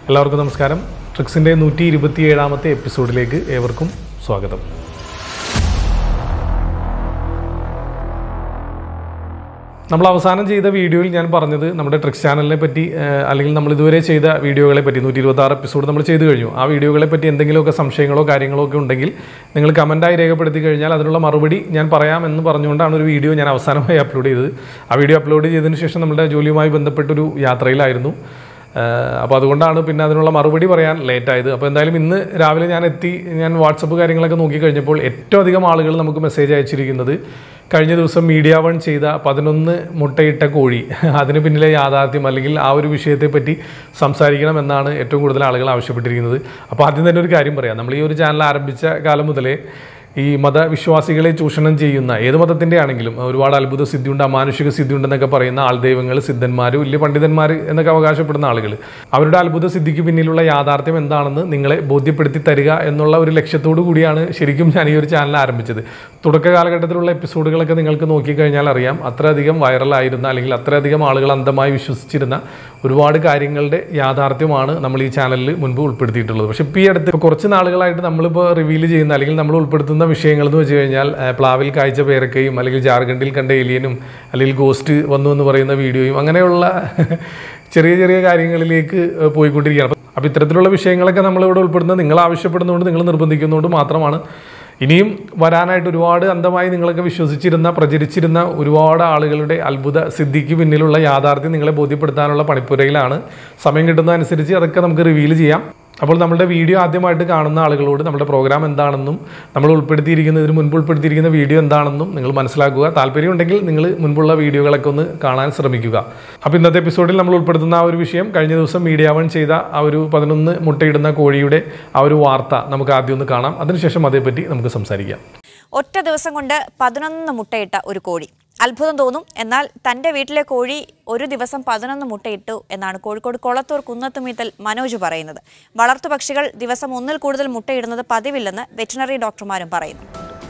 എല്ലാവർക്കും നമസ്കാരം ട്രിക്സിൻ്റെ നൂറ്റി ഇരുപത്തി ഏഴാമത്തെ എപ്പിസോഡിലേക്ക് ഏവർക്കും സ്വാഗതം നമ്മൾ അവസാനം ചെയ്ത വീഡിയോയിൽ ഞാൻ പറഞ്ഞത് നമ്മുടെ ട്രിക്സ് ചാനലിനെ പറ്റി ഏഹ്, അല്ലെങ്കിൽ നമ്മൾ ഇതുവരെ ചെയ്ത വീഡിയോകളെ പറ്റി നൂറ്റി ഇരുപത്തി ആറ് എപ്പിസോഡ് നമ്മൾ ചെയ്തു കഴിഞ്ഞു ആ വീഡിയോകളെ പറ്റി എന്തെങ്കിലുമൊക്കെ സംശയങ്ങളോ കാര്യങ്ങളോ ഒക്കെ ഉണ്ടെങ്കിൽ നിങ്ങൾ കമൻറ്റായി രേഖപ്പെടുത്തി കഴിഞ്ഞാൽ അതിനുള്ള മറുപടി ഞാൻ പറയാമെന്ന് പറഞ്ഞുകൊണ്ടാണ് ഒരു വീഡിയോ ഞാൻ അവസാനമായി അപ്ലോഡ് ചെയ്തത് ആ വീഡിയോ അപ്ലോഡ് ചെയ്തതിന് ശേഷം നമ്മുടെ ജോലിയുമായി ബന്ധപ്പെട്ടൊരു യാത്രയിലായിരുന്നു അപ്പോൾ അതുകൊണ്ടാണ് പിന്നെ അതിനുള്ള മറുപടി പറയാൻ ലേറ്റ് ആയത് അപ്പോൾ എന്തായാലും ഇന്ന് രാവിലെ ഞാൻ എത്തി ഞാൻ വാട്സപ്പ് കാര്യങ്ങളൊക്കെ നോക്കി കഴിഞ്ഞപ്പോൾ ഏറ്റവും അധികം ആളുകൾ നമുക്ക് മെസ്സേജ് അയച്ചിരിക്കുന്നത് കഴിഞ്ഞ ദിവസം മീഡിയ വൺ ചെയ്ത പതിനൊന്ന് മുട്ടയിട്ട കോഴി അതിന് പിന്നിലെ യാഥാർത്ഥ്യം അല്ലെങ്കിൽ ആ ഒരു വിഷയത്തെ പറ്റി സംസാരിക്കണം എന്നാണ് ഏറ്റവും കൂടുതൽ ആളുകൾ ആവശ്യപ്പെട്ടിരിക്കുന്നത് അപ്പോൾ ആദ്യം തന്നെ ഒരു കാര്യം പറയാം നമ്മൾ ഈ ഒരു ചാനൽ ആരംഭിച്ച കാലം മുതലേ ഈ മതവിശ്വാസികളെ ചൂഷണം ചെയ്യുന്ന ഏത് മതത്തിൻ്റെ ആണെങ്കിലും ഒരുപാട് അത്ഭുത സിദ്ധിയുണ്ട് അമാനുഷിക സിദ്ധിയുണ്ട് എന്നൊക്കെ പറയുന്ന ആൾദൈവങ്ങൾ സിദ്ധന്മാർ വലിയ പണ്ഡിതന്മാർ എന്നൊക്കെ അവകാശപ്പെടുന്ന ആളുകൾ അവരുടെ അത്ഭുത സിദ്ധിക്ക് പിന്നിലുള്ള യാഥാർത്ഥ്യം എന്താണെന്ന് നിങ്ങളെ ബോധ്യപ്പെടുത്തി തരിക എന്നുള്ള ഒരു ലക്ഷ്യത്തോടു കൂടിയാണ് ശരിക്കും ഞാൻ ഈ ഒരു ചാനൽ ആരംഭിച്ചത് തുടക്ക കാലഘട്ടത്തിലുള്ള എപ്പിസോഡുകളൊക്കെ നിങ്ങൾക്ക് നോക്കിക്കഴിഞ്ഞാൽ അറിയാം അത്രയധികം വൈറലായിരുന്ന അല്ലെങ്കിൽ അത്രയധികം ആളുകൾ അന്ധമായി വിശ്വസിച്ചിരുന്ന ഒരുപാട് കാര്യങ്ങളുടെ യാഥാർത്ഥ്യമാണ് നമ്മൾ ഈ ചാനലിൽ മുൻപ് ഉൾപ്പെടുത്തിയിട്ടുള്ളത് പക്ഷേ ഇപ്പോൾ ഈ അടുത്ത് ഇപ്പോൾ കുറച്ച് നാളുകളായിട്ട് നമ്മളിപ്പോൾ റിവീൽ ചെയ്യുന്ന അല്ലെങ്കിൽ നമ്മൾ ഉൾപ്പെടുത്തുന്ന വിഷയങ്ങൾ എന്ന് വെച്ച് കഴിഞ്ഞാൽ ആ, പ്ലാവിൽ കാഴ്ച പേരക്കയും അല്ലെങ്കിൽ ജാർഖണ്ഡിൽ കണ്ട ഏലിയനും അല്ലെങ്കിൽ ഗോസ്റ്റ് വന്നു എന്ന് പറയുന്ന വീഡിയോയും അങ്ങനെയുള്ള ചെറിയ ചെറിയ കാര്യങ്ങളിലേക്ക് ഏഹ്, പോയിക്കൊണ്ടിരിക്കുകയാണ് അപ്പോൾ അപ്പോൾ ഇത്തരത്തിലുള്ള വിഷയങ്ങളൊക്കെ നമ്മളിവിടെ ഉൾപ്പെടുന്നത് നിങ്ങൾ ആവശ്യപ്പെടുന്നതുകൊണ്ട് നിങ്ങൾ നിർബന്ധിക്കുന്നതുകൊണ്ട് മാത്രമാണ് ഇനിയും വരാനായിട്ട് ഒരുപാട് അന്ധമായി നിങ്ങളൊക്കെ വിശ്വസിച്ചിരുന്ന പ്രചരിച്ചിരുന്ന ഒരുപാട് ആളുകളുടെ അത്ഭുത സിദ്ധിക്ക് പിന്നിലുള്ള യാഥാർത്ഥ്യം നിങ്ങളെ ബോധ്യപ്പെടുത്താനുള്ള പണിപ്പുരയിലാണ് സമയം കിട്ടുന്നതനുസരിച്ച് അതൊക്കെ നമുക്ക് റിവീൽ ചെയ്യാം അപ്പോൾ നമ്മുടെ വീഡിയോ ആദ്യമായിട്ട് കാണുന്ന ആളുകളോട് നമ്മുടെ പ്രോഗ്രാം എന്താണെന്നും നമ്മൾ ഉൾപ്പെടുത്തിയിരിക്കുന്ന ഇതിന് മുൻപ് ഉൾപ്പെടുത്തിയിരിക്കുന്ന വീഡിയോ എന്താണെന്നും നിങ്ങൾ മനസ്സിലാക്കുക താല്പര്യമുണ്ടെങ്കിൽ നിങ്ങൾ മുൻപുള്ള വീഡിയോകളൊക്കെ ഒന്ന് കാണാൻ ശ്രമിക്കുക അപ്പോൾ ഇന്നത്തെ എപ്പിസോഡിൽ നമ്മൾ ഉൾപ്പെടുത്തുന്ന ആ ഒരു വിഷയം കഴിഞ്ഞ ദിവസം മീഡിയ വൺ ചെയ്ത ആ ഒരു പതിനൊന്ന് മുട്ടയിടുന്ന കോഴിയുടെ ആ ഒരു വാർത്ത നമുക്ക് ആദ്യം ഒന്ന് കാണാം അതിനുശേഷം അതേപ്പറ്റി നമുക്ക് സംസാരിക്കാം ഒറ്റ ദിവസം കൊണ്ട് പതിനൊന്ന് മുട്ടയിട്ട ഒരു കോഴി അത്ഭുതം തോന്നും എന്നാൽ തന്റെ വീട്ടിലെ കോഴി ഒരു ദിവസം പതിനൊന്ന് മുട്ടയിട്ടു എന്നാണ് കോഴിക്കോട് കൊളത്തൂർ കുന്നത്തുമീത്തൽ മനോജ് പറയുന്നത് വളർത്തു പക്ഷികൾ ദിവസം ഒന്നിൽ കൂടുതൽ മുട്ടയിടുന്നത് പതിവില്ലെന്ന് വെറ്റിനറി ഡോക്ടർമാരും പറയുന്നു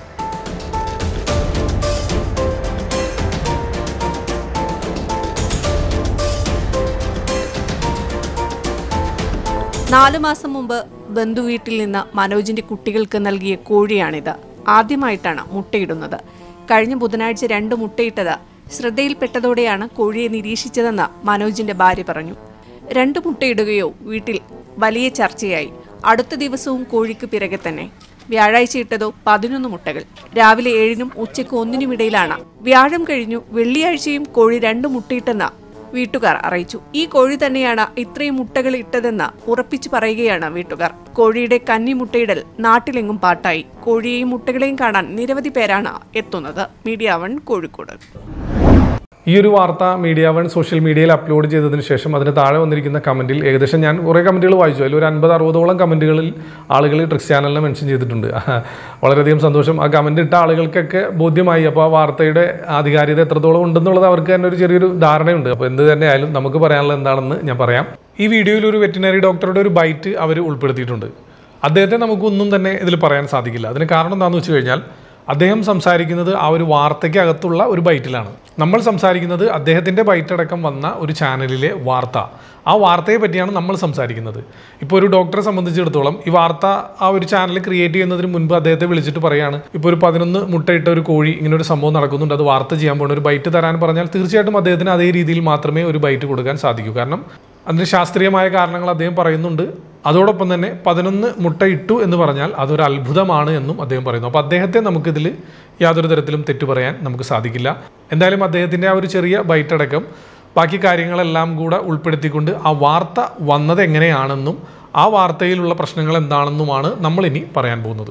നാലു മാസം മുമ്പ് ബന്ധുവീട്ടിൽ നിന്ന് മനോജിന്റെ കുട്ടികൾക്ക് നൽകിയ കോഴിയാണിത് ആദ്യമായിട്ടാണ് മുട്ടയിടുന്നത് കഴിഞ്ഞ ബുധനാഴ്ച രണ്ട് മുട്ടയിട്ടത് ശ്രദ്ധയിൽപ്പെട്ടതോടെയാണ് കോഴിയെ നിരീക്ഷിച്ചതെന്ന് മനോജിന്റെ ഭാര്യ പറഞ്ഞു രണ്ട് മുട്ടയിടുകയോ വീട്ടിൽ വലിയ ചർച്ചയായി അടുത്ത ദിവസവും കോഴിക്ക് പിറകെ തന്നെ വ്യാഴാഴ്ച ഇട്ടതോ പതിനൊന്ന് മുട്ടകൾ രാവിലെ ഏഴിനും ഉച്ചയ്ക്ക് ഒന്നിനും ഇടയിലാണ് വ്യാഴം കഴിഞ്ഞു വെള്ളിയാഴ്ചയും കോഴി രണ്ട് മുട്ടയിട്ടെന്ന് വീട്ടുകാർ അറിയിച്ചു ഈ കോഴി തന്നെയാണ് ഇത്രയും മുട്ടകൾ ഇട്ടതെന്ന് ഉറപ്പിച്ചു പറയുകയാണ് വീട്ടുകാർ കോഴിയുടെ കന്നി മുട്ടയിടൽ നാട്ടിലെങ്ങും പാട്ടായി കോഴിയെയും മുട്ടകളെയും കാണാൻ നിരവധി പേരാണ് എത്തുന്നത് മീഡിയ വൺ കോഴിക്കോട് ഈ ഒരു വാർത്ത മീഡിയ വൺ സോഷ്യൽ മീഡിയയിൽ അപ്ലോഡ് ചെയ്തതിന് ശേഷം അതിന് താഴെ വന്നിരിക്കുന്ന കമന്റിൽ ഏകദേശം ഞാൻ കുറേ കമന്റുകൾ വായിച്ചു അതിൽ ഒരു അൻപത് അറുപതോളം കമന്റുകളിൽ ആളുകൾ ട്രിക്സ് ചാനലിനെ മെൻഷൻ ചെയ്തിട്ടുണ്ട് വളരെയധികം സന്തോഷം ആ കമന്റ് ഇട്ട ആളുകൾക്കൊക്കെ ബോധ്യമായി അപ്പോൾ ആ വാർത്തയുടെ ആധികാരികത എത്രത്തോളം ഉണ്ടെന്നുള്ളത് അവർക്ക് തന്നെ ഒരു ചെറിയൊരു ധാരണയുണ്ട് അപ്പോൾ എന്ത് തന്നെ ആയാലും നമുക്ക് പറയാനുള്ളത് എന്താണെന്ന് ഞാൻ പറയാം ഈ വീഡിയോയിൽ ഒരു വെറ്റിനറി ഡോക്ടറുടെ ഒരു ബൈറ്റ് അവർ ഉൾപ്പെടുത്തിയിട്ടുണ്ട് അദ്ദേഹത്തെ നമുക്കൊന്നും തന്നെ ഇതിൽ പറയാൻ സാധിക്കില്ല അതിന് കാരണം എന്താണെന്ന് വെച്ച് കഴിഞ്ഞാൽ അദ്ദേഹം സംസാരിക്കുന്നത് ആ ഒരു വാർത്തയ്ക്കകത്തുള്ള ഒരു ബൈറ്റിലാണ് നമ്മൾ സംസാരിക്കുന്നത് അദ്ദേഹത്തിൻ്റെ ബൈറ്റടക്കം വന്ന ഒരു ചാനലിലെ വാർത്ത ആ വാർത്തയെ പറ്റിയാണ് നമ്മൾ സംസാരിക്കുന്നത് ഇപ്പോൾ ഒരു ഡോക്ടറെ സംബന്ധിച്ചിടത്തോളം ഈ വാർത്ത ആ ഒരു ചാനൽ ക്രിയേറ്റ് ചെയ്യുന്നതിന് മുൻപ് അദ്ദേഹത്തെ വിളിച്ചിട്ട് പറയാണ് ഇപ്പോൾ ഒരു പതിനൊന്ന് മുട്ടയിട്ട ഒരു കോഴി ഇങ്ങനെ ഒരു സംഭവം നടക്കുന്നുണ്ട് അത് വാർത്ത ചെയ്യാൻ പോകുന്ന ഒരു ബൈറ്റ് തരാൻ പറഞ്ഞാൽ തീർച്ചയായിട്ടും അദ്ദേഹത്തിന് അതേ രീതിയിൽ മാത്രമേ ഒരു ബൈറ്റ് കൊടുക്കാൻ സാധിക്കൂ കാരണം അതിന് ശാസ്ത്രീയമായ കാരണങ്ങൾ അദ്ദേഹം പറയുന്നുണ്ട് അതോടൊപ്പം തന്നെ പതിനൊന്ന് മുട്ട ഇട്ടു എന്ന് പറഞ്ഞാൽ അതൊരു അത്ഭുതമാണ് എന്നും അദ്ദേഹം പറയുന്നു അപ്പോൾ അദ്ദേഹത്തെ നമുക്കിതിൽ യാതൊരു തരത്തിലും തെറ്റു പറയാൻ നമുക്ക് സാധിക്കില്ല എന്തായാലും അദ്ദേഹത്തിൻ്റെ ആ ഒരു ചെറിയ ബൈറ്റ് അടക്കം ബാക്കി കാര്യങ്ങളെല്ലാം കൂടെ ഉൾപ്പെടുത്തിക്കൊണ്ട് ആ വാർത്ത വന്നത് എങ്ങനെയാണെന്നും ആ വാർത്തയിലുള്ള പ്രശ്നങ്ങൾ എന്താണെന്നുമാണ് നമ്മളിനി പറയാൻ പോകുന്നത്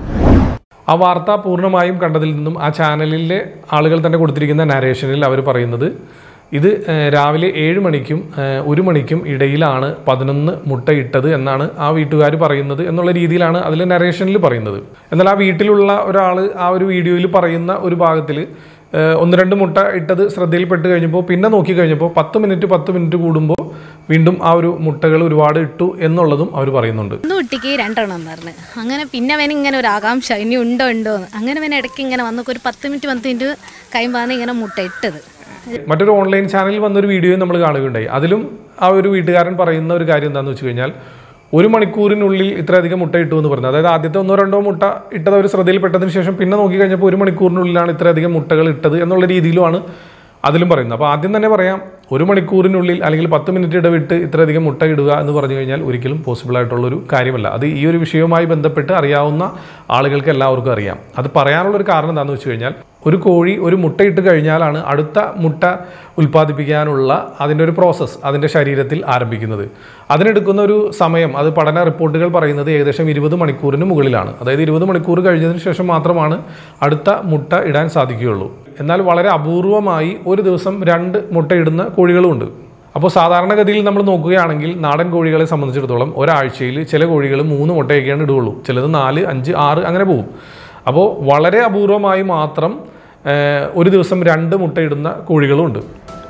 ആ വാർത്ത പൂർണ്ണമായും കണ്ടതിൽ നിന്നും ആ ചാനലിലെ ആളുകൾ തന്നെ കൊടുത്തിരിക്കുന്ന നരേഷനിൽ അവർ പറയുന്നത് ഇത് ഏഹ്, രാവിലെ ഏഴ് മണിക്കും ഏഹ്, ഒരു മണിക്കും ഇടയിലാണ് പതിനൊന്ന് മുട്ട ഇട്ടത് എന്നാണ് ആ വീട്ടുകാർ പറയുന്നത് എന്നുള്ള രീതിയിലാണ് അതിൽ നരേഷനിൽ പറയുന്നത് എന്നാൽ ആ വീട്ടിലുള്ള ഒരാൾ ആ ഒരു വീഡിയോയിൽ പറയുന്ന ഒരു ഭാഗത്തിൽ ഏഹ്, ഒന്ന് രണ്ട് മുട്ട ഇട്ടത് ശ്രദ്ധയിൽപ്പെട്ട് കഴിഞ്ഞപ്പോൾ പിന്നെ നോക്കി കഴിഞ്ഞപ്പോൾ പത്ത് മിനിറ്റ് പത്ത് മിനിറ്റ് കൂടുമ്പോൾ വീണ്ടും ആ ഒരു മുട്ടകൾ ഒരുപാട് ഇട്ടു എന്നുള്ളതും അവർ പറയുന്നുണ്ട് ഒന്ന് കുട്ടിക്ക് രണ്ടെണ്ണം പറഞ്ഞു അങ്ങനെ പിന്നെ അവൻ ഇങ്ങനെ ഒരു ആകാംക്ഷ ഇനി ഉണ്ടോ ഉണ്ടോ എന്ന് അങ്ങനെ അവൻ ഇടയ്ക്ക് ഇങ്ങനെ വന്നു ഒരു പത്ത് മിനിറ്റ് പത്ത് മിനിറ്റ് കഴിയുമ്പോൾ ഇങ്ങനെ മുട്ട ഇട്ടത് മറ്റൊരു ഓൺലൈൻ ചാനലിൽ വന്നൊരു വീഡിയോ നമ്മൾ കാണുകയുണ്ടായി അതിലും ആ ഒരു വീട്ടുകാരൻ പറയുന്ന ഒരു കാര്യം എന്താണെന്ന് വെച്ച് കഴിഞ്ഞാൽ ഒരു മണിക്കൂറിനുള്ളിൽ ഇത്രയധികം മുട്ട ഇട്ടു എന്ന് പറഞ്ഞത് അതായത് ആദ്യത്തെ ഒന്നോ രണ്ടോ മുട്ട ഇട്ടത് അവർ ശ്രദ്ധയിൽപ്പെട്ടതിന് ശേഷം പിന്നെ നോക്കി കഴിഞ്ഞപ്പോൾ ഒരു മണിക്കൂറിനുള്ളിലാണ് ഇത്രയധികം മുട്ടകൾ ഇട്ടത് എന്നുള്ള രീതിയിലുമാണ് അതിലും പറയുന്നത് അപ്പോൾ ആദ്യം തന്നെ പറയാം ഒരു മണിക്കൂറിനുള്ളിൽ അല്ലെങ്കിൽ പത്ത് മിനിറ്റ് ഇടവിട്ട് ഇത്രയധികം മുട്ട ഇടുക എന്ന് പറഞ്ഞു കഴിഞ്ഞാൽ ഒരിക്കലും പോസിബിൾ ആയിട്ടുള്ളൊരു കാര്യമല്ല അത് ഈ ഒരു വിഷയവുമായി ബന്ധപ്പെട്ട് അറിയാവുന്ന ആളുകൾക്ക് എല്ലാവർക്കും അറിയാം അത് പറയാനുള്ളൊരു കാരണം എന്താണെന്ന് വെച്ച് കഴിഞ്ഞാൽ ഒരു കോഴി ഒരു മുട്ട ഇട്ട് കഴിഞ്ഞാലാണ് അടുത്ത മുട്ട ഉൽപ്പാദിപ്പിക്കാനുള്ള അതിൻ്റെ ഒരു പ്രോസസ്സ് അതിൻ്റെ ശരീരത്തിൽ ആരംഭിക്കുന്നത് അതിനെടുക്കുന്ന ഒരു സമയം അത് പഠന റിപ്പോർട്ടുകൾ പറയുന്നത് ഏകദേശം ഇരുപത് മണിക്കൂറിന് മുകളിലാണ് അതായത് ഇരുപത് മണിക്കൂർ കഴിഞ്ഞതിന് ശേഷം മാത്രമാണ് അടുത്ത മുട്ട ഇടാൻ സാധിക്കുകയുള്ളൂ എന്നാൽ വളരെ അപൂർവമായി ഒരു ദിവസം രണ്ട് മുട്ടയിടുന്ന കോഴികളുമുണ്ട് അപ്പോൾ സാധാരണഗതിയിൽ നമ്മൾ നോക്കുകയാണെങ്കിൽ നാടൻ കോഴികളെ സംബന്ധിച്ചിടത്തോളം ഒരാഴ്ചയിൽ ചില കോഴികൾ മൂന്ന് മുട്ടയൊക്കെയാണ് ഇടുകയുള്ളൂ ചിലത് നാല് അഞ്ച് ആറ് അങ്ങനെ പോകും അപ്പോൾ വളരെ അപൂർവമായി മാത്രം ഏഹ്, ഒരു ദിവസം രണ്ട് മുട്ടയിടുന്ന കോഴികളുമുണ്ട്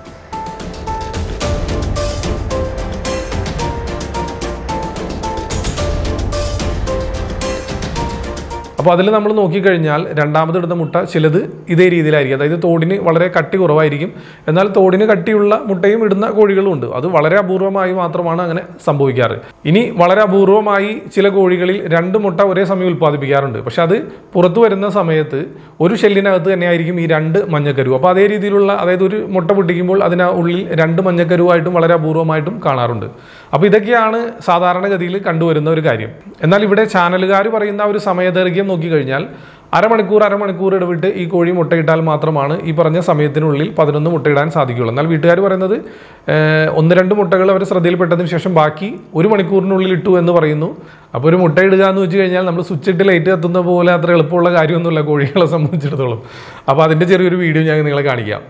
അപ്പോൾ അതിൽ നമ്മൾ നോക്കിക്കഴിഞ്ഞാൽ രണ്ടാമതിടുന്ന മുട്ട ചിലത് ഇതേ രീതിയിലായിരിക്കും അതായത് തോടിന് വളരെ കട്ടി കുറവായിരിക്കും എന്നാൽ തോടിന് കട്ടിയുള്ള മുട്ടയും ഇടുന്ന കോഴികളും ഉണ്ട് അത് വളരെ അപൂർവമായി മാത്രമാണ് അങ്ങനെ സംഭവിക്കാറ് ഇനി വളരെ അപൂർവമായി ചില കോഴികളിൽ രണ്ട് മുട്ട ഒരേ സമയം ഉൽപ്പാദിപ്പിക്കാറുണ്ട് പക്ഷെ അത് പുറത്തു വരുന്ന സമയത്ത് ഒരു ഷെല്ലിനകത്ത് തന്നെയായിരിക്കും ഈ രണ്ട് മഞ്ഞക്കരു അപ്പോൾ അതേ രീതിയിലുള്ള അതായത് ഒരു മുട്ട പൊട്ടിക്കുമ്പോൾ അതിന് ഉള്ളിൽ രണ്ട് മഞ്ഞക്കരുവായിട്ടും വളരെ അപൂർവമായിട്ടും കാണാറുണ്ട് അപ്പോൾ ഇതൊക്കെയാണ് സാധാരണഗതിയിൽ കണ്ടുവരുന്ന ഒരു കാര്യം എന്നാൽ ഇവിടെ ചാനലുകാർ പറയുന്ന ആ ഒരു സമയദൈർഘ്യം നോക്കിക്കഴിഞ്ഞാൽ അരമണിക്കൂർ അരമണിക്കൂർ ഇടവിട്ട് ഈ കോഴി മുട്ടയിട്ടാൽ മാത്രമാണ് ഈ പറഞ്ഞ സമയത്തിനുള്ളിൽ പതിനൊന്ന് മുട്ടയിടാൻ സാധിക്കുകയുള്ളൂ എന്നാൽ വീട്ടുകാർ പറയുന്നത് ഏഹ്, ഒന്ന് രണ്ട് മുട്ടകൾ അവർ ശ്രദ്ധയിൽപ്പെട്ടതിന് ശേഷം ബാക്കി ഒരു മണിക്കൂറിനുള്ളിൽ ഇട്ടു എന്ന് പറയുന്നു അപ്പോൾ ഒരു മുട്ട ഇടുക എന്ന് വെച്ച് കഴിഞ്ഞാൽ നമ്മൾ സ്വിച്ച് ഇട്ട് ലൈറ്റ് കത്തുന്ന പോലെ അത്ര എളുപ്പമുള്ള കാര്യമൊന്നുമില്ല കോഴികളെ സംബന്ധിച്ചിടത്തോളം അപ്പോൾ അതിൻ്റെ ചെറിയൊരു വീഡിയോ ഞാൻ നിങ്ങളെ കാണിക്കാം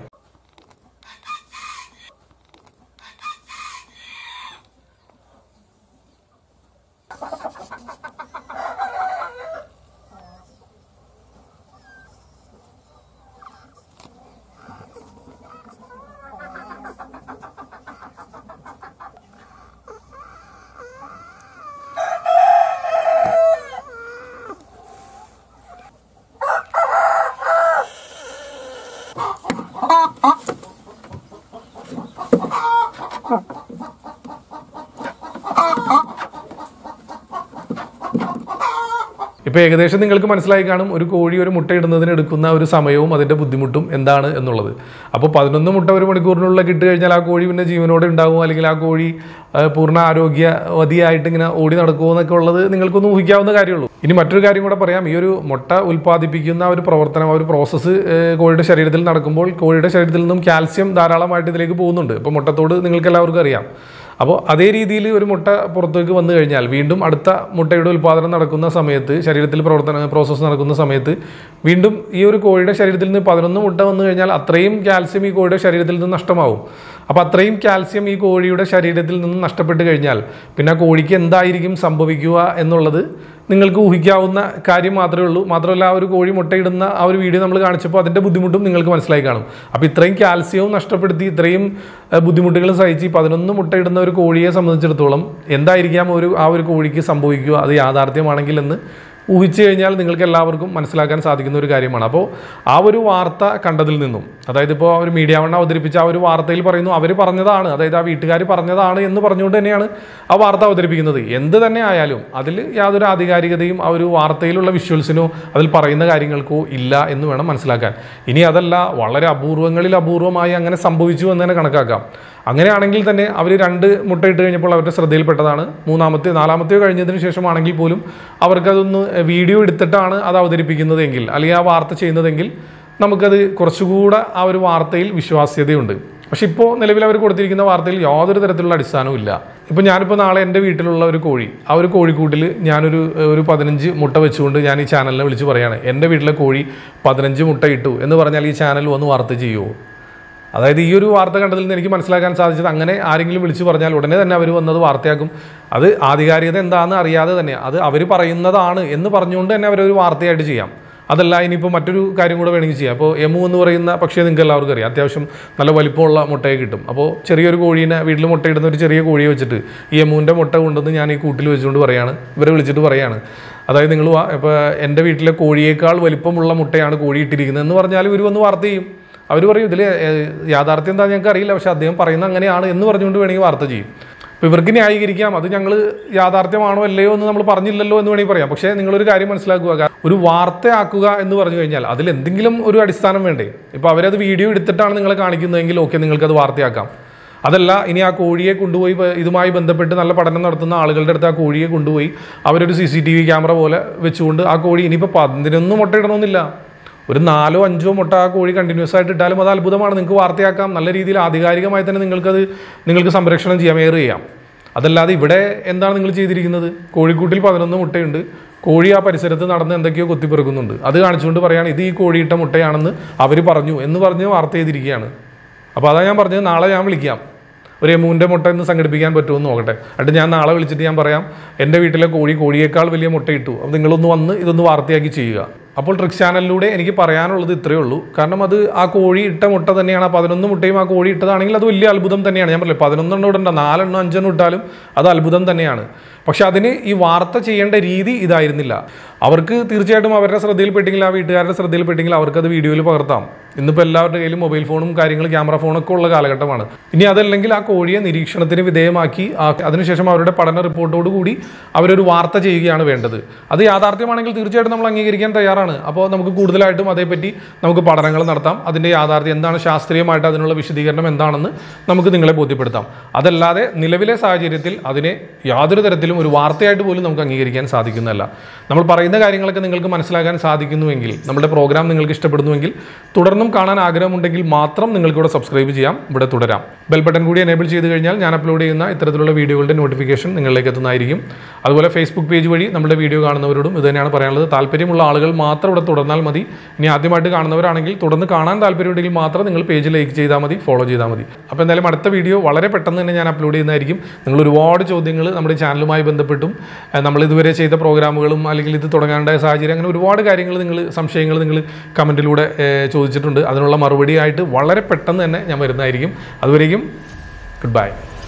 ഇപ്പോൾ ഏകദേശം നിങ്ങൾക്ക് മനസ്സിലായി കാണും ഒരു കോഴി ഒരു മുട്ട ഇടുന്നതിന് എടുക്കുന്ന ഒരു സമയവും അതിൻ്റെ ബുദ്ധിമുട്ടും എന്താണ് എന്നുള്ളത് അപ്പോൾ പതിനൊന്ന് മുട്ട ഒരു മണിക്കൂറിനുള്ളിൽ ഇട്ട് കഴിഞ്ഞാൽ ആ കോഴി പിന്നെ ജീവനോടെ ഉണ്ടാകുമോ അല്ലെങ്കിൽ ആ കോഴി ആ, പൂർണ്ണ ആരോഗ്യവതിയായിട്ട് ഇങ്ങനെ ഓടി നടക്കുമോ എന്നൊക്കെ ഉള്ളത് നിങ്ങൾക്കൊന്ന് ഊഹിക്കാവുന്ന കാര്യമുള്ളൂ ഇനി മറ്റൊരു കാര്യം കൂടെ പറയാം ഈ ഒരു മുട്ട ഉൽപ്പാദിപ്പിക്കുന്ന ആ ഒരു പ്രവർത്തനം ആ ഒരു പ്രോസസ്സ് കോഴിയുടെ ശരീരത്തിൽ നടക്കുമ്പോൾ കോഴിയുടെ ശരീരത്തിൽ നിന്നും കാൽസ്യം ധാരാളമായിട്ട് ഇതിലേക്ക് പോകുന്നുണ്ട് ഇപ്പോൾ മുട്ടത്തോട് നിങ്ങൾക്ക് എല്ലാവർക്കും അറിയാം അപ്പോൾ അതേ രീതിയിൽ ഒരു മുട്ട പുറത്തേക്ക് വന്നു കഴിഞ്ഞാൽ വീണ്ടും അടുത്ത മുട്ടയുടെ ഉൽപ്പാദനം നടക്കുന്ന സമയത്ത് ശരീരത്തിൽ പ്രവർത്തന പ്രോസസ്സ് നടക്കുന്ന സമയത്ത് വീണ്ടും ഈ ഒരു കോഴിയുടെ ശരീരത്തിൽ നിന്ന് പതിനൊന്ന് മുട്ട വന്നു കഴിഞ്ഞാൽ അത്രയും കാൽസ്യം ഈ കോഴിയുടെ ശരീരത്തിൽ നിന്ന് നഷ്ടമാവും അപ്പോൾ അത്രയും കാൽസ്യം ഈ കോഴിയുടെ ശരീരത്തിൽ നിന്ന് നഷ്ടപ്പെട്ട് കഴിഞ്ഞാൽ പിന്നെ ആ കോഴിക്ക് എന്തായിരിക്കും സംഭവിക്കുക എന്നുള്ളത് നിങ്ങൾക്ക് ഊഹിക്കാവുന്ന കാര്യം മാത്രമേ ഉള്ളൂ മാത്രമല്ല ആ ഒരു കോഴി മുട്ടയിടുന്ന ആ ഒരു വീഡിയോ നമ്മൾ കാണിച്ചപ്പോൾ അതിൻ്റെ ബുദ്ധിമുട്ടും നിങ്ങൾക്ക് മനസ്സിലായി കാണും അപ്പോൾ ഇത്രയും കാൽസ്യവും നഷ്ടപ്പെടുത്തി ഇത്രയും ഏഹ്, ബുദ്ധിമുട്ടുകളും സഹിച്ച് ഈ പതിനൊന്ന് മുട്ടയിടുന്ന ഒരു കോഴിയെ സംബന്ധിച്ചിടത്തോളം എന്തായിരിക്കാം ഒരു ആ ഒരു കോഴിക്ക് സംഭവിക്കുക അത് യാഥാർത്ഥ്യമാണെങ്കിൽ എന്ന് ഊഹിച്ചു കഴിഞ്ഞാൽ നിങ്ങൾക്ക് എല്ലാവർക്കും മനസ്സിലാക്കാൻ സാധിക്കുന്ന ഒരു കാര്യമാണ് അപ്പോൾ ആ ഒരു വാർത്ത കണ്ടതിൽ നിന്നും അതായത് ഇപ്പോൾ ഒരു മീഡിയ വണ്ണ അവതരിപ്പിച്ച ആ ഒരു വാർത്തയിൽ പറയുന്നു അവർ പറഞ്ഞതാണ് അതായത് ആ വീട്ടുകാർ പറഞ്ഞതാണ് എന്ന് പറഞ്ഞുകൊണ്ട് തന്നെയാണ് ആ വാർത്ത അവതരിപ്പിക്കുന്നത് എന്ത് തന്നെ ആയാലും അതിൽ യാതൊരു ആധികാരികതയും ആ ഒരു വാർത്തയിലുള്ള വിഷ്വൽസിനോ അതിൽ പറയുന്ന കാര്യങ്ങൾക്കോ ഇല്ല എന്ന് വേണം മനസ്സിലാക്കാൻ ഇനി അതല്ല വളരെ അപൂർവങ്ങളിൽ അപൂർവമായി അങ്ങനെ സംഭവിച്ചു എന്ന് തന്നെ കണക്കാക്കാം അങ്ങനെയാണെങ്കിൽ തന്നെ അവർ രണ്ട് മുട്ടയിട്ട് കഴിഞ്ഞപ്പോൾ അവരുടെ ശ്രദ്ധയിൽപ്പെട്ടതാണ് മൂന്നാമത്തെ നാലാമത്തെയോ കഴിഞ്ഞതിന് ശേഷമാണെങ്കിൽ പോലും അവർക്കതൊന്ന് വീഡിയോ എടുത്തിട്ടാണ് അത് അവതരിപ്പിക്കുന്നതെങ്കിൽ അല്ലെങ്കിൽ ആ വാർത്ത ചെയ്യുന്നതെങ്കിൽ നമുക്കത് കുറച്ചുകൂടെ ആ ഒരു വാർത്തയിൽ വിശ്വാസ്യതയുണ്ട് പക്ഷെ ഇപ്പോൾ നിലവിൽ അവർ കൊടുത്തിരിക്കുന്ന വാർത്തയിൽ യാതൊരു തരത്തിലുള്ള അടിസ്ഥാനവും ഇല്ല ഇപ്പോൾ ഞാനിപ്പോൾ നാളെ എൻ്റെ വീട്ടിലുള്ള ഒരു കോഴി ആ ഒരു കോഴിക്കൂട്ടിൽ ഞാനൊരു ഒരു പതിനഞ്ച് മുട്ട വെച്ചുകൊണ്ട് ഞാൻ ഈ ചാനലിനെ വിളിച്ച് പറയാണ് എൻ്റെ വീട്ടിലെ കോഴി പതിനഞ്ച് മുട്ട ഇട്ടു എന്ന് പറഞ്ഞാൽ ഈ ചാനൽ വന്ന് വാർത്ത ചെയ്യുമോ അതായത് ഈ ഒരു വാർത്ത കണ്ടതിൽ നിന്ന് എനിക്ക് മനസ്സിലാക്കാൻ സാധിച്ചത് അങ്ങനെ ആരെങ്കിലും വിളിച്ചു പറഞ്ഞാൽ ഉടനെ തന്നെ അവർ വന്നത് വാർത്തയാക്കും അത് ആധികാരികത എന്താണെന്ന് അറിയാതെ തന്നെ അത് അവർ പറയുന്നതാണ് എന്ന് പറഞ്ഞുകൊണ്ട് തന്നെ അവരൊരു വാർത്തയായിട്ട് ചെയ്യാം അതല്ല ഇനിയിപ്പോൾ മറ്റൊരു കാര്യം കൂടെ വേണമെങ്കിൽ ചെയ്യാം അപ്പോൾ എമു എന്ന് പറയുന്ന പക്ഷേ നിങ്ങൾക്ക് എല്ലാവർക്കും അറിയാം അത്യാവശ്യം നല്ല വലിപ്പമുള്ള മുട്ടയെ കിട്ടും അപ്പോൾ ചെറിയൊരു കോഴീനെ വീട്ടിൽ മുട്ടയിടുന്ന ഒരു ചെറിയ കോഴിയെ വെച്ചിട്ട് ഈ എമുവിൻ്റെ മുട്ട കൊണ്ടുവന്ന് ഞാൻ ഈ കൂട്ടിൽ വെച്ചുകൊണ്ട് പറയാണ് ഇവരെ വിളിച്ചിട്ട് പറയാണ് അതായത് നിങ്ങൾ ഇപ്പോൾ എൻ്റെ വീട്ടിലെ കോഴിയേക്കാൾ വലിപ്പമുള്ള മുട്ടയാണ് കോഴി ഇട്ടിരിക്കുന്നത് എന്ന് പറഞ്ഞാൽ ഇവർ വന്ന് വാർത്ത ചെയ്യും അവർ പറയും ഇതിൽ യാഥാർത്ഥ്യം എന്താ ഞങ്ങൾക്ക് അറിയില്ല പക്ഷെ അദ്ദേഹം പറയുന്നത് അങ്ങനെയാണ് എന്ന് പറഞ്ഞുകൊണ്ട് വേണമെങ്കിൽ വാർത്ത ചെയ്യും അപ്പോൾ ഇവർക്ക് ന്യായീകരിക്കാം അത് ഞങ്ങൾ യാഥാർത്ഥ്യമാണോ അല്ലയോ എന്ന് നമ്മൾ പറഞ്ഞില്ലല്ലോ എന്ന് വേണമെങ്കിൽ പറയാം പക്ഷേ നിങ്ങളൊരു കാര്യം മനസ്സിലാക്കുക കാ- ഒരു വാർത്തയാക്കുക എന്ന് പറഞ്ഞു കഴിഞ്ഞാൽ അതിൽ എന്തെങ്കിലും ഒരു അടിസ്ഥാനം വേണ്ടേ ഇപ്പോൾ അവരത് വീഡിയോ എടുത്തിട്ടാണ് നിങ്ങളെ കാണിക്കുന്നതെങ്കിൽ ഓക്കെ നിങ്ങൾക്കത് വാർത്തയാക്കാം അതല്ല ഇനി ആ കോഴിയെ കൊണ്ടുപോയി ബ- ഇതുമായി ബന്ധപ്പെട്ട് നല്ല പഠനം നടത്തുന്ന ആളുകളുടെ അടുത്ത് ആ കോഴിയെ കൊണ്ടുപോയി അവരൊരു C C T V camera പോലെ വെച്ചുകൊണ്ട് ആ കോഴി ഇനിയിപ്പോൾ പതിനൊന്നും മുട്ടയിടണമെന്നില്ല ഒരു നാലോ അഞ്ചോ മുട്ട ആ കോഴി കണ്ടിന്യൂസ് ആയിട്ട് ഇട്ടാലും അത് അത്ഭുതമാണ് നിങ്ങൾക്ക് വാർത്തയാക്കാം നല്ല രീതിയിൽ ആധികാരികമായി തന്നെ നിങ്ങൾക്കത് നിങ്ങൾക്ക് സംരക്ഷണം ചെയ്യാം എയർ ചെയ്യാം അതല്ലാതെ ഇവിടെ എന്താണ് നിങ്ങൾ ചെയ്തിരിക്കുന്നത് കോഴിക്കൂട്ടിൽ പതിനൊന്ന് മുട്ടയുണ്ട് കോഴി ആ പരിസരത്ത് നടന്ന് എന്തൊക്കെയോ കൊത്തിപ്പെറുക്കുന്നുണ്ട് അത് കാണിച്ചുകൊണ്ട് പറയാണ് ഇത് ഈ കോഴിയിട്ട മുട്ടയാണെന്ന് അവർ പറഞ്ഞു എന്ന് പറഞ്ഞ് വാർത്ത ചെയ്തിരിക്കുകയാണ് അപ്പോൾ അതാ ഞാൻ പറഞ്ഞത് നാളെ ഞാൻ വിളിക്കാം ഒരു എമൂൻ്റെ മുട്ട ഇന്ന് സംഘടിപ്പിക്കാൻ പറ്റുമെന്ന് നോക്കട്ടെ എന്നിട്ട് ഞാൻ നാളെ വിളിച്ചിട്ട് ഞാൻ പറയാം എൻ്റെ വീട്ടിലെ കോഴി കോഴിയേക്കാൾ വലിയ മുട്ട ഇട്ടു അപ്പോൾ നിങ്ങളൊന്ന് വന്ന് ഇതൊന്ന് വാർത്തയാക്കി ചെയ്യുക അപ്പോൾ ട്രിക്സ് ചാനലിലൂടെ എനിക്ക് പറയാനുള്ളത് ഇത്രയേ ഉള്ളൂ കാരണം അത് ആ കോഴി ഇട്ട മുട്ട തന്നെയാണ് ആ പതിനൊന്ന് മുട്ടയും ആ കോഴി ഇട്ടതാണെങ്കിൽ അത് വലിയ അത്ഭുതം തന്നെയാണ് ഞാൻ പറഞ്ഞില്ലേ പതിനൊന്നെണ്ണം ഇടണ്ട നാലെണ്ണം അഞ്ചെണ്ണം ഇട്ടാലും അത് അത്ഭുതം തന്നെയാണ് പക്ഷെ അതിന് ഈ വാർത്ത ചെയ്യേണ്ട രീതി ഇതായിരുന്നില്ല അവർക്ക് തീർച്ചയായിട്ടും അവരുടെ ശ്രദ്ധയിൽപ്പെട്ടെങ്കിൽ ആ വീട്ടുകാരുടെ ശ്രദ്ധയിൽപ്പെട്ടെങ്കിൽ അവർക്കത് വീഡിയോയിൽ പകർത്താം ഇന്നിപ്പോൾ എല്ലാവരുടെ കയ്യിലും മൊബൈൽ ഫോണും കാര്യങ്ങൾ ക്യാമറ ഫോണൊക്കെ ഉള്ള കാലഘട്ടമാണ് ഇനി അതല്ലെങ്കിൽ ആ കോഴിയെ നിരീക്ഷണത്തിന് വിധേയമാക്കി ആ അതിനുശേഷം അവരുടെ പഠന റിപ്പോർട്ടോട് കൂടി അവരൊരു വാർത്ത ചെയ്യുകയാണ് വേണ്ടത് അത് യാഥാർത്ഥ്യമാണെങ്കിൽ തീർച്ചയായിട്ടും നമ്മൾ അംഗീകരിക്കാൻ തയ്യാറാണ് അപ്പോൾ നമുക്ക് കൂടുതലായിട്ടും അതേപ്പറ്റി നമുക്ക് പഠനങ്ങൾ നടത്താം അതിൻ്റെ യാഥാർത്ഥ്യം എന്താണ് ശാസ്ത്രീയമായിട്ട് അതിനുള്ള വിശദീകരണം എന്താണെന്ന് നമുക്ക് നിങ്ങളെ ബോധ്യപ്പെടുത്താം അതല്ലാതെ നിലവിലെ സാഹചര്യത്തിൽ അതിനെ യാതൊരു തരത്തിലും ഒരു വാർത്തയായിട്ട് പോലും നമുക്ക് അംഗീകരിക്കാൻ സാധിക്കുന്നതല്ല നമ്മൾ പറയുന്ന കാര്യങ്ങളൊക്കെ നിങ്ങൾക്ക് മനസ്സിലാക്കാൻ സാധിക്കുന്നുവെങ്കിൽ നമ്മുടെ പ്രോഗ്രാം നിങ്ങൾക്ക് ഇഷ്ടപ്പെടുന്നുവെങ്കിൽ തുടർന്നും കാണാൻ ആഗ്രഹമുണ്ടെങ്കിൽ മാത്രം നിങ്ങൾക്ക് ഇവിടെ സബ്സ്ക്രൈബ് ചെയ്യാം ഇവിടെ തുടരാം ബെൽ ബട്ടൺ കൂടി എനേബിൾ ചെയ്ത് കഴിഞ്ഞാൽ ഞാൻ അപ്ലോഡ് ചെയ്യുന്ന ഇത്തരത്തിലുള്ള വീഡിയോകളുടെ നോട്ടിഫിക്കേഷൻ നിങ്ങളിലേക്ക് എത്തുന്നതായിരിക്കും അതുപോലെ ഫേസ്ബുക്ക് പേജ് വഴി നമ്മുടെ വീഡിയോ കാണുന്നവരോടും ഇത് തന്നെയാണ് പറയാനുള്ളത് താല്പര്യമുള്ള ആളുകൾ മാത്രം ഇവിടെ തുടർന്നാൽ മതി ഇനി ആദ്യമായിട്ട് കാണുന്നവരാണെങ്കിൽ തുടർന്ന് കാണാൻ താല്പര്യമുണ്ടെങ്കിൽ മാത്രം നിങ്ങൾ പേജ് ലൈക്ക് ചെയ്താൽ മതി ഫോളോ ചെയ്താൽ മതി അപ്പോൾ എന്തായാലും അടുത്ത വീഡിയോ വളരെ പെട്ടെന്ന് തന്നെ ഞാൻ അപ്ലോഡ് ചെയ്യുന്നതായിരിക്കും നിങ്ങൾ ഒരുപാട് ചോദ്യങ്ങൾ നമ്മുടെ ചാനലുമായി ബന്ധപ്പെട്ടും ഏഹ്, നമ്മൾ ഇതുവരെ ചെയ്ത പ്രോഗ്രാമുകളും അല്ലെങ്കിൽ ഇത് തുടങ്ങാനുണ്ടായ സാഹചര്യം അങ്ങനെ ഒരുപാട് കാര്യങ്ങൾ നിങ്ങൾ സംശയങ്ങൾ നിങ്ങൾ കമൻറ്റിലൂടെ ചോദിച്ചിട്ടുണ്ട് അതിനുള്ള മറുപടിയായിട്ട് വളരെ പെട്ടെന്ന് തന്നെ ഞാൻ വരുന്നതായിരിക്കും അതുവരേക്കും ഗുഡ് ബൈ